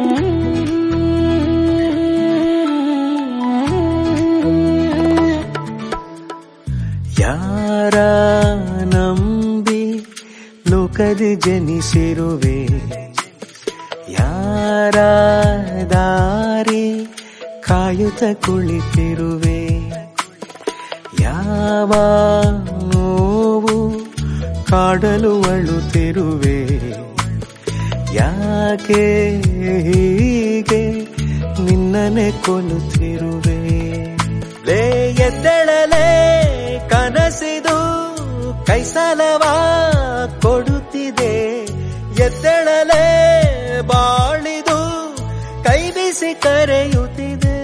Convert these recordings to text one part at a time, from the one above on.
ಯಾರ ನಂಬಿ ಲೋಕದಿ ಜನಿಸಿರುವೆ ಯಾರ ದಾರಿ ಕಾಯುತ್ತ ಕುಳಿತಿರುವೆ ಯಾವ ನೋವು ಕಾಡಲು ಅಳುತ್ತಿರುವೆ ಯಾಕೆ ಹೀಗೆ ನಿನ್ನನೆ ಕೊಲ್ಲುತ್ತಿರುವೆ ಲೇ ಎದ್ದಳಲೇ ಕನಸಿದು ಕೈಸಲವ ಕೊಡುತ್ತಿದೆ ಎದ್ದಳಲೇ ಬಾಳಿದು ಕೈ ಬಿಸಿ ಕರೆಯುತ್ತಿದೆ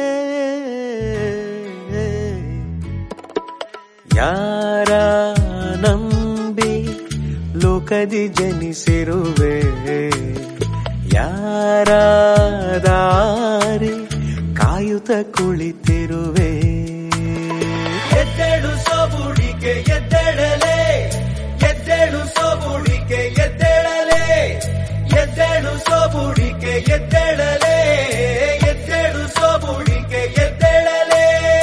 ಯಾರ ನಂಬಿ ಲೋಕದಿ ಜನಿಸಿರುವೆ ಯಾರ ದಾರಿ ಕಾಯುತ್ತ ಕುಳಿತಿರುವೆ ಎದ್ದೆಡು ಸೋಬುಡಿಕೆ ಎದ್ದೆಡಲೆ ಎದ್ದೆಡು ಸೋಬುಡಿಕೆ ಎದ್ದೆಡಲೆ ಎದ್ದೆಡು ಸೋಬುಡಿಕೆ ಎದ್ದೆಡಲೆ ಎದ್ದೆಡು ಸೋಬುಡಿಕೆ ಎದ್ದೆಡಲೆ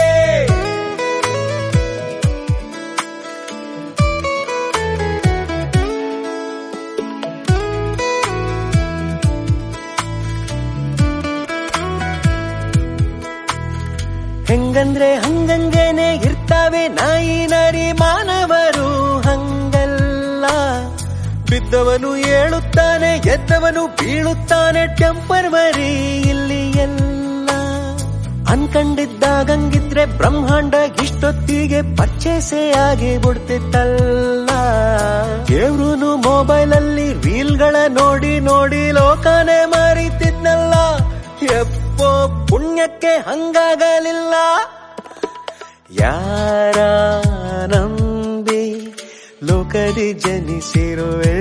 ಹೆಂಗಂದ್ರೆ ಹಂಗಂಗೇನೆ ಇರ್ತಾವೆ ನಾಯಿ ನರಿ ಮಾನವರು ಹಂಗಲ್ಲ ಬಿದ್ದವನು ಏಳುತ್ತಾನೆ ಎದ್ದವನು ಬೀಳುತ್ತಾನೆ ಟೆಂಪರ್ವರಿ ಇಲ್ಲಿ ಎಲ್ಲ ಅನ್ಕಂಡಿದ್ದಾಗಂಗಿದ್ರೆ ಬ್ರಹ್ಮಾಂಡ ಇಷ್ಟೊತ್ತಿಗೆ ಪರ್ಚೇಸೆ ಆಗಿ ಬಿಡ್ತಿತ್ತಲ್ಲ ದೇವ್ರುನು ಮೊಬೈಲ್ ಅಲ್ಲಿ ರೀಲ್ಗಳ ನೋಡಿ ನೋಡಿ ಲೋಕನೇ ಮರಿತಿದ್ನಲ್ಲ ಎಪ್ಪೋ ಪುಣ್ಯಕ್ಕೆ ಹಂಗಾಗಲಿಲ್ಲ ಯಾರ ನಂಬಿ ಲೋಕದಿ ಜನಿಸಿರುವೆ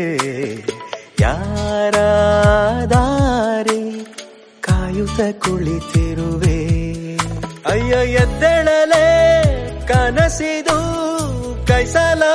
ಯಾರ ದಾರಿ ಕಾಯುತ್ತ ಕುಳಿತಿರುವೆ ಅಯ್ಯೋ ಎದ್ದಳಲೆ ಕನಸಿದು ಕೈಸಲ